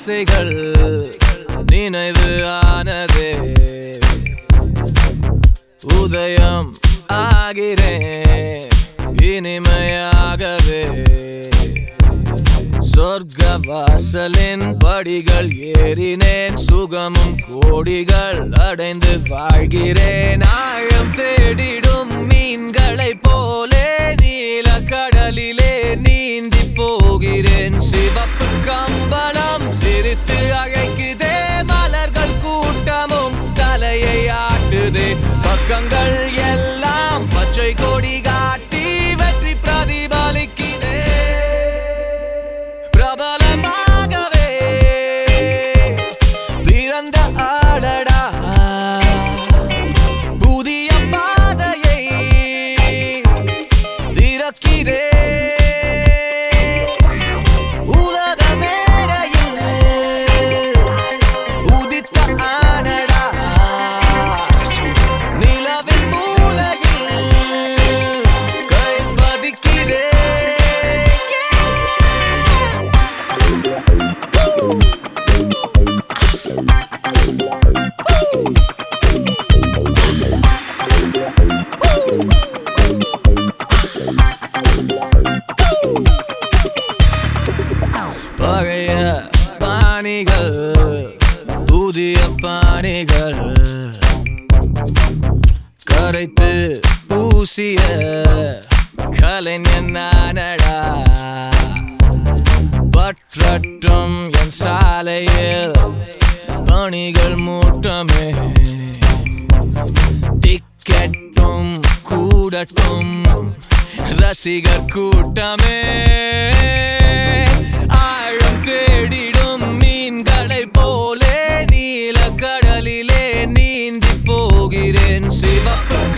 ஆசைகள் நினைவு ஆனதே உதயம் ஆகிறேன் இனிமையாகவே சொர்க்க வாசலின் படிகள் ஏறினேன் சுகமும் கோடிகள் அடைந்து வாழ்கிறேன் ஆழம் தேடிடும் மீன்களைப் போலே நீல கடலிலே நீந்தி போகிறேன் சிவப்பு கம்பளம் சிரித்து அழைக்குதே மலர்கள் கூட்டமும் தலையை ஆட்டுதே பக்கங்கள் எல்லாம் பச்சை கொடி காட்டி வெற்றி பிரதிபலிக்கிறே பிரபலமாகவே பிறந்த ஆளடா புதிய பாதையை திறக்கிறே உலக மேடையில் உதித்த ஆனடா நிலவின் மூலையில் கை பதிக்கிறே பழைய பாணிகள் புதிய பாணிகள் கரைத்து பூசிய கலைஞன் நானடா பற்றட்டும் என் சாலையில் பணிகள் மூட்டமே டிக்கெட்டும் கூடட்டும் ரசிகர் கூட்டமே ஆழம் தேடிடும் மீன்களைப் போலே நீல கடலிலே நீந்தி போகிறேன் சிவப்பு